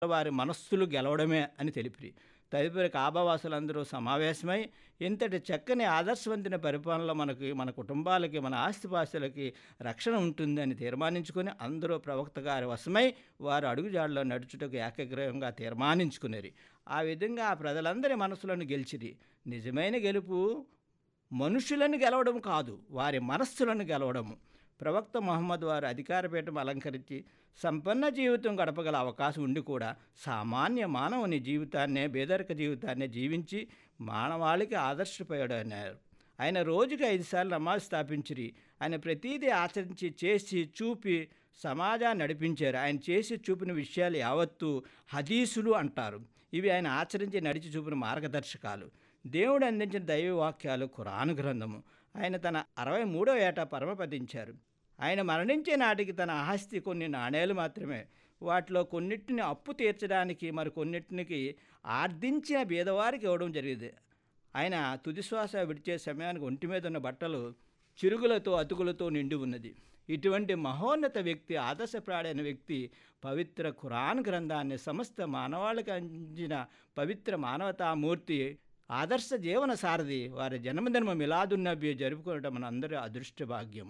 వారి మనస్సులు గెలవడమే అని తెలిపిరి తదుపరి కాబావాసులందరూ సమావేశమై ఇంతటి చక్కని ఆదర్శవంతమైన పరిపాలనలో మనకి మన కుటుంబాలకి మన ఆస్తిపాస్తులకి రక్షణ ఉంటుందని తీర్మానించుకొని అందరూ ప్రవక్త గారి వశమై వారు అడుగుజాడలో నడుచుటకు ఏకగ్రహంగా తీర్మానించుకునేరి ఆ విధంగా ఆ ప్రజలందరి మనసులను గెలిచిరి నిజమైన గెలుపు మనుషులను గెలవడం కాదు వారి మనస్సులను గెలవడము ప్రవక్త మొహమ్మద్ వారు అధికారపీఠం అలంకరించి సంపన్న జీవితం గడపగల అవకాశం ఉండి కూడా సామాన్య మానవుని జీవితాన్నే బేదరిక జీవితాన్నే జీవించి మానవాళికి ఆదర్శపోయాడు అన్నారు ఆయన రోజుకి ఐదు సార్లు నమాజ్ స్థాపించిరి ఆయన ప్రతీదీ ఆచరించి చేసి చూపి సమాజాన్ని నడిపించారు ఆయన చేసి చూపిన విషయాలు యావత్తు హదీసులు అంటారు ఇవి ఆయన ఆచరించి నడిచి చూపిన మార్గదర్శకాలు దేవుడు అందించిన దైవ వాక్యాలు ఖురాను గ్రంథము ఆయన తన అరవై మూడో ఏట పరమపదించారు ఆయన మరణించే నాటికి తన ఆస్తి కొన్ని నాణేలు మాత్రమే వాటిలో కొన్నిటిని అప్పు తీర్చడానికి మరి కొన్నిటికి ఆర్దించిన బీదవారికి ఇవ్వడం జరిగింది ఆయన తుదిశ్వాస విడిచే సమయానికి ఒంటి మీద ఉన్న బట్టలు చిరుగులతో అతుకులతో నిండి ఉన్నది ఇటువంటి మహోన్నత వ్యక్తి ఆదర్శప్రాడైన వ్యక్తి పవిత్ర ఖురాన్ గ్రంథాన్ని సమస్త మానవాళికి అందించిన పవిత్ర మానవతామూర్తి ఆదర్శ జీవన సారథి వారి జన్మదిన మిలాదున్నబి జరుపుకోవడం మన అందరి అదృష్ట భాగ్యం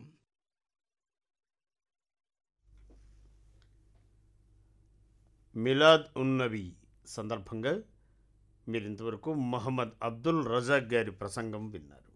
మిలాద్ ఉన్నవి సందర్భంగా మీరు ఇంతవరకు మహమ్మద్ అబ్దుల్ రజాక్ గారి ప్రసంగం విన్నారు